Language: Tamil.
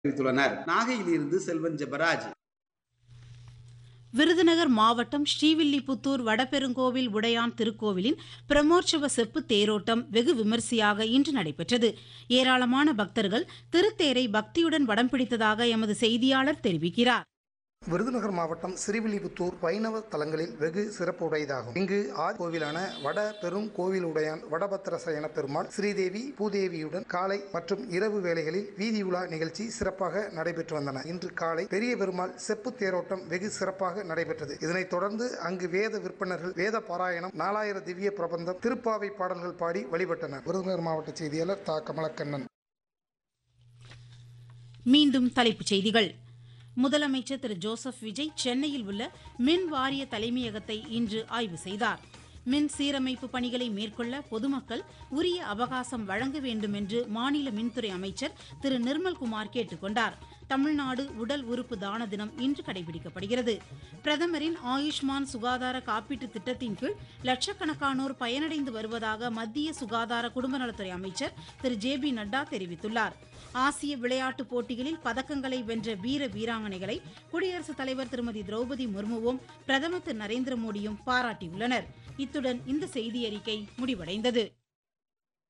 தெரிவித்துள்ளனர் நாகையிலிருந்து செல்வன் ஜெபராஜ் விருதுநகர் மாவட்டம் ஸ்ரீவில்லிபுத்தூர் வடபெருங்கோவில் உடையான் திருக்கோவிலின் பிரமோற்சவ செப்பு தேரோட்டம் வெகு விமரிசையாக இன்று நடைபெற்றது ஏராளமான பக்தர்கள் திருத்தேரை பக்தியுடன் வடம் பிடித்ததாக எமது செய்தியாளர் தெரிவிக்கிறார் விருதுநகர் மாவட்டம் சிறுவில்லிபுத்தூர் வைணவ தலங்களில் வெகு சிறப்பு உடையதாகும் இங்கு ஆதி கோவிலான வட பெரும் கோவிலுடையான் வடபத்திரசயன பெருமாள் ஸ்ரீதேவி பூதேவியுடன் காலை மற்றும் இரவு வேளைகளில் வீதி உலா நிகழ்ச்சி சிறப்பாக நடைபெற்று வந்தன இன்று காலை பெரிய பெருமாள் செப்பு தேரோட்டம் வெகு சிறப்பாக நடைபெற்றது இதனைத் தொடர்ந்து அங்கு வேத விற்பனர்கள் வேத பாராயணம் நாலாயிர திவ்ய பிரபந்தம் திருப்பாவை பாடல்கள் பாடி வழிபட்டனர் விருதுநகர் மாவட்ட செய்தியாளர் தா கமலக்கண்ணன் மீண்டும் தலைப்புச் செய்திகள் முதலமைச்சர் திரு ஜோசப் விஜய் சென்னையில் உள்ள மின் வாரிய தலைமையகத்தை இன்று ஆய்வு செய்தார் மின் சீரமைப்பு பணிகளை மேற்கொள்ள பொதுமக்கள் உரிய அவகாசம் வழங்க வேண்டும் என்று மாநில மின்துறை அமைச்சர் திரு நிர்மல்குமார் கேட்டுக் கொண்டார் தமிழ்நாடு உடல் உறுப்பு தான தினம் இன்று கடைபிடிக்கப்படுகிறது பிரதமரின் ஆயுஷ்மான் சுகாதார காப்பீட்டு திட்டத்தின் கீழ் லட்சக்கணக்கானோர் பயனடைந்து வருவதாக மத்திய சுகாதார குடும்பநலத்துறை அமைச்சர் திரு ஜே பி நட்டா தெரிவித்துள்ளார் ஆசிய விளையாட்டுப் போட்டிகளில் பதக்கங்களை வென்ற வீர வீராங்கனைகளை குடியரசுத் தலைவர் திருமதி திரௌபதி முர்முவும் பிரதமர் திரு நரேந்திர மோடியும் பாராட்டியுள்ளனர் இத்துடன் இந்த செய்தியறிக்கை முடிவடைந்தது